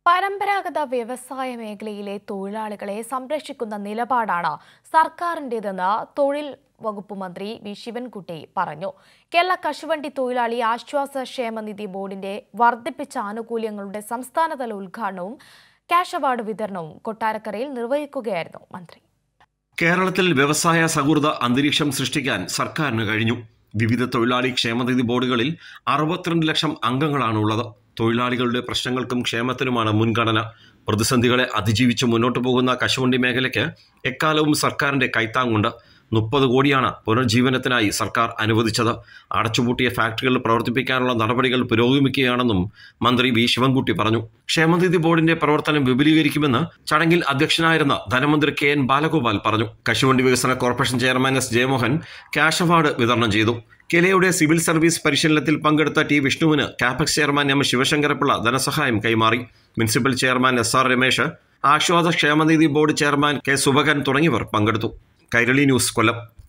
പരമ്പരാഗത വ്യവസായ മേഖലയിലെ തൊഴിലാളികളെ സംരക്ഷിക്കുന്ന നിലപാടാണ് സർക്കാരിൻ്റെതെന്ന് തൊഴിൽ വകുപ്പ് മന്ത്രി വി ശിവൻകുട്ടി പറഞ്ഞു കേരള കശുവണ്ടി തൊഴിലാളി ആശ്വാസ ക്ഷേമനിധി ബോർഡിന്റെ വർദ്ധിപ്പിച്ച ആനുകൂല്യങ്ങളുടെ സംസ്ഥാനതല ഉദ്ഘാടനവും ക്യാഷ് അവാർഡ് വിതരണവും കൊട്ടാരക്കരയിൽ നിർവഹിക്കുകയായിരുന്നു മന്ത്രി കേരളത്തിൽ വ്യവസായ സൗഹൃദ അന്തരീക്ഷം സൃഷ്ടിക്കാൻ സർക്കാരിന് കഴിഞ്ഞു വിവിധ തൊഴിലാളി ക്ഷേമനിധി ബോർഡുകളിൽ അറുപത്തിരണ്ട് ലക്ഷം അംഗങ്ങളാണുള്ളത് തൊഴിലാളികളുടെ പ്രശ്നങ്ങൾക്കും ക്ഷേമത്തിനുമാണ് മുൻഗണന പ്രതിസന്ധികളെ അതിജീവിച്ച് മുന്നോട്ടു പോകുന്ന കശുവണ്ടി മേഖലയ്ക്ക് എക്കാലവും സർക്കാരിന്റെ കൈത്താങ്ങുണ്ട് മുപ്പത് കോടിയാണ് പുനർജീവനത്തിനായി സർക്കാർ അനുവദിച്ചത് അടച്ചുപൂട്ടിയ ഫാക്ടറികൾ പ്രവർത്തിപ്പിക്കാനുള്ള നടപടികൾ പുരോഗമിക്കുകയാണെന്നും മന്ത്രി വി ശിവൻകുട്ടി പറഞ്ഞു ക്ഷേമനിധി ബോർഡിന്റെ പ്രവർത്തനം വിപുലീകരിക്കുമെന്ന് ചടങ്ങിൽ അധ്യക്ഷനായിരുന്ന ധനമന്ത്രി കെ എൻ ബാലഗോപാൽ പറഞ്ഞു കശുവണ്ടി വികസന corporation chairman S Jayamohan cash award വിതരണം ചെയ്തു കെലയുടെ സിവിൽ സർവീസ് പരിശീലനത്തിൽ പങ്കെടുത്ത ടി വിഷ്ണുവിന് കാപക്സ് ചെയർമാൻ എം ശിവശങ്കരപ്പിള്ള ധനസഹായം കൈമാറി municipal chairman S R Ramesh ആശ്വാസ ക്ഷേമനിധി ബോർഡ് ചെയർമാൻ കെ സുഭകൻ തുടങ്ങിയവർ പങ്കെടുത്തു കൈരളി ന്യൂസ് കൊല്ലം